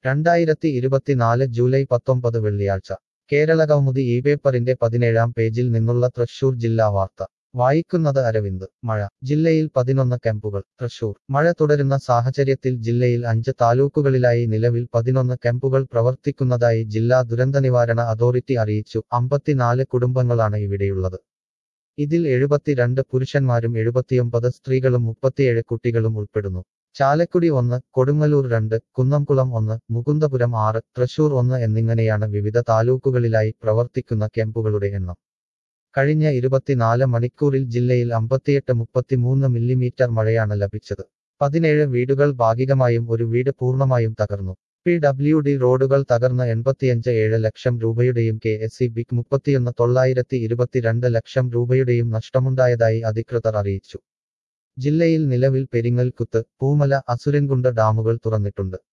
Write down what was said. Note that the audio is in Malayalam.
രണ്ടായിരത്തി ഇരുപത്തിനാല് ജൂലൈ പത്തൊമ്പത് വെള്ളിയാഴ്ച കേരളകൗമുദി ഈ പേപ്പറിന്റെ പതിനേഴാം പേജിൽ നിന്നുള്ള തൃശൂർ ജില്ലാ വാർത്ത വായിക്കുന്നത് അരവിന്ദ് മഴ ജില്ലയിൽ പതിനൊന്ന് ക്യാമ്പുകൾ തൃശൂർ മഴ തുടരുന്ന സാഹചര്യത്തിൽ ജില്ലയിൽ അഞ്ച് താലൂക്കുകളിലായി നിലവിൽ പതിനൊന്ന് ക്യാമ്പുകൾ പ്രവർത്തിക്കുന്നതായി ജില്ലാ ദുരന്തനിവാരണ അതോറിറ്റി അറിയിച്ചു അമ്പത്തിനാല് കുടുംബങ്ങളാണ് ഇവിടെയുള്ളത് ഇതിൽ എഴുപത്തിരണ്ട് പുരുഷന്മാരും എഴുപത്തിയൊമ്പത് സ്ത്രീകളും മുപ്പത്തിയേഴ് കുട്ടികളും ഉൾപ്പെടുന്നു ചാലക്കുടി ഒന്ന് കൊടുങ്ങല്ലൂർ രണ്ട് കുന്നംകുളം ഒന്ന് മുകുന്ദപുരം ആറ് തൃശൂർ ഒന്ന് എന്നിങ്ങനെയാണ് വിവിധ താലൂക്കുകളിലായി പ്രവർത്തിക്കുന്ന ക്യാമ്പുകളുടെ എണ്ണം കഴിഞ്ഞ ഇരുപത്തിനാല് മണിക്കൂറിൽ ജില്ലയിൽ അമ്പത്തിയെട്ട് മുപ്പത്തിമൂന്ന് മില്ലിമീറ്റർ മഴയാണ് ലഭിച്ചത് പതിനേഴ് വീടുകൾ ഭാഗികമായും ഒരു വീട് പൂർണ്ണമായും തകർന്നു പി ഡബ്ല്യു ഡി റോഡുകൾ തകർന്ന് എൺപത്തിയഞ്ച് ഏഴ് ലക്ഷം രൂപയുടെയും കെ എസ് സി ബിക്ക് മുപ്പത്തിയൊന്ന് തൊള്ളായിരത്തി ഇരുപത്തിരണ്ട് ലക്ഷം രൂപയുടെയും നഷ്ടമുണ്ടായതായി അധികൃതർ അറിയിച്ചു ജില്ലയിൽ നിലവിൽ പെരിങ്ങൽകുത്ത് പൂമല അസുരൻകുണ്ട് ഡാമുകൾ തുറന്നിട്ടുണ്ട്